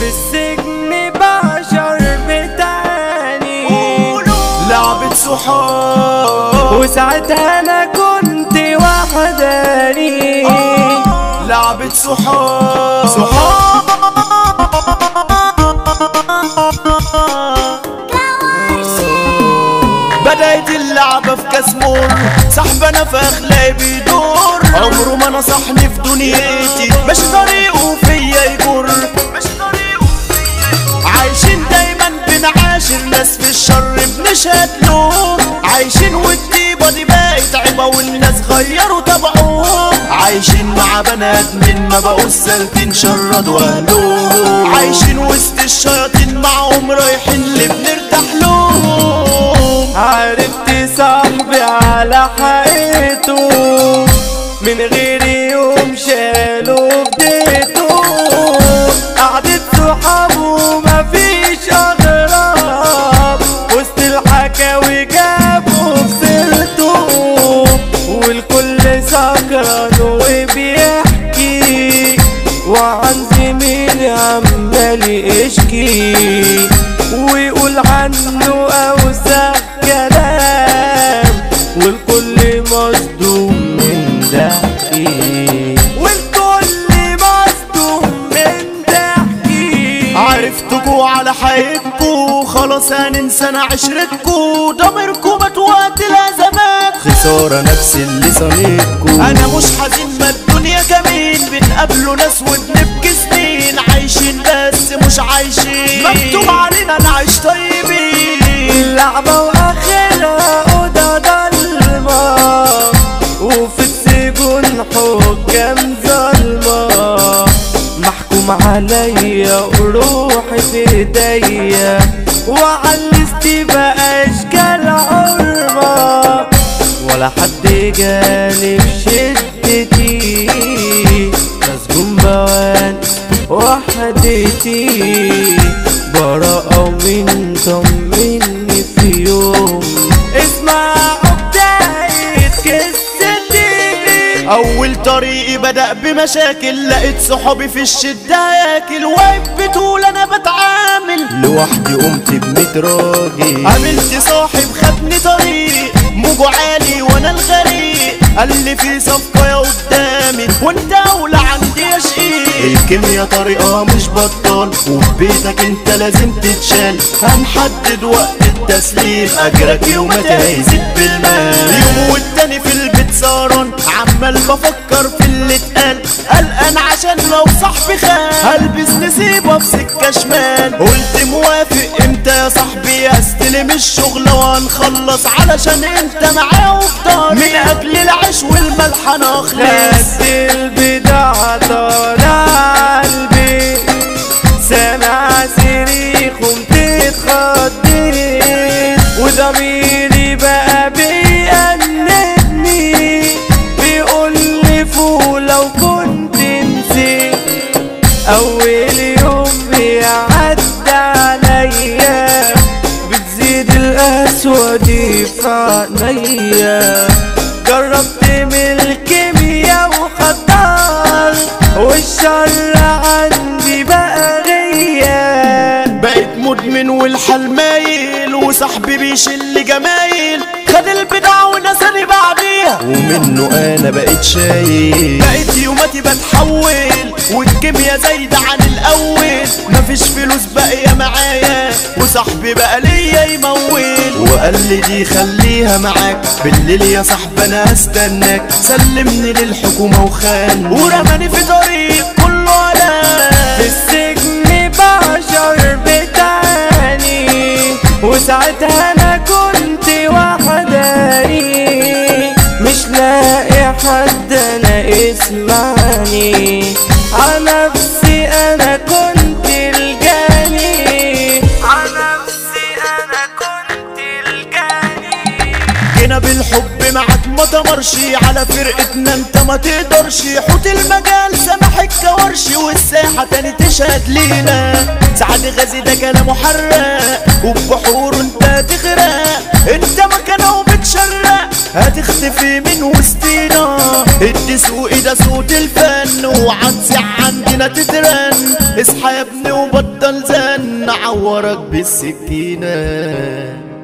في السجن بعشر بتاني لعبة صحاب وساعتها انا كنت وحداني لعبة صحاب صحاب بدأت اللعبة في كاس مر صاحبنا في أخلاقي بيدور عمره ما نصحني في دنيتي مش طريقه فيا يجر مش طريقه فيا يجر عايشين دايما بنعاشر ناس في الشر بنشهد له عايشين والطيبة دي بقت عيبة والناس غيروا طبعهم عايشين مع بنات من ما بقوا سالكين شردوا أهلهم عايشين وسط الشياطين معهم رايحين اللي بنرتاح لهم عرفت صاحبي على حقيقته من غير يوم شالوا بديته قعدت صحابه مفيش اغراب وسط الحكاوي جابوا في سيرته والكل سكران وبيحكي وعن زميلي عمال يشكي ويقول عنه اوسخ كلام والكل مصدوم من ضحكي والكل مصدوم من ضحكي عرفتكوا على حقيقتكوا خلاص هننسى انا عشرتكوا ضميركوا مات وقت الازمات خسارة نفس اللي صنيتكوا انا مش حزين ما الدنيا جميل بنقابلوا ناس وبنبكي سنين عايشين بس مش عايشين مكتوب علينا نعيش طيبين اللعبة واخرها اوضة ضلمة وفي السجون حكام ظلمة محكوم عليا وروحي في ايديا وعلستي بقى اشكال عرمة ولا حد جالي في شدتي مسجون بوان وحدتي براءة ومين طمني في يوم اسمعوا بداية قصتي اول طريقي بدأ بمشاكل لقيت صحابي في الشدة ياكل واقف بتقول انا بتعامل لوحدي قمت بميت راجل قابلت صاحب خدني طريق موجه عالي وانا الغريق قال لي في صفقة قدامي وانت اولى عندي يا شقيق الكيميا طريقة مش بطال وفي بيتك انت لازم تتشال هنحدد وقت التسليم اجرك يومك هيزيد بالمال يوم والتاني في البيت سهران عمال بفكر في اللي اتقال قلقان عشان لو صاحبي خان هلبس نسيبه في سكة شمال قلت موافق امتى يا صاحبي استلم الشغل وهنخلص علشان انت معايا وفضل من اجل العيش والملح انا اخلص بس البضاعة طالع قلبي سامع صريخ قمت اتخضيت وضميري بقى بيأنبني بيقول لي فوق لو كنت نسيت أول يوم بيعدي عليا بتزيد القسوة دي في عينيا جربت من الكيمياء وخطر والشر عندي بقى غياب بقيت مدمن والحال مايل وصاحبي بيشل جمايل خد البضاع ونساني بعديها ومنه انا بقيت شايل بقيت يوماتي بتحول والكيميا زايدة عن الاول مفيش فلوس باقية معايا وصاحبي بقى ليا يمول وقال لي دي خليها معاك بالليل يا صاحبي انا هستناك سلمني للحكومة وخان ورماني في طريق كله على في السجن بعشر بتاني وساعتها انا كنت وحداني مش لاقي حد انا اسمعني على نفسي انا كنت الجاني على نفسي انا كنت الجاني جينا بالحب معاك ما تمرش على فرقتنا انت ما تقدرش حوت المجال سامح الكورش والساحة تاني تشهد لينا سعد غازي ده كلامه حراق وبحور انت تغرق انت مكانه وبتشرق هتختفي من وسطينا ادي سوقي ده صوت الفن وعنسي عندنا تترن اصحى يا ابني وبطل زن عورك بالسكينة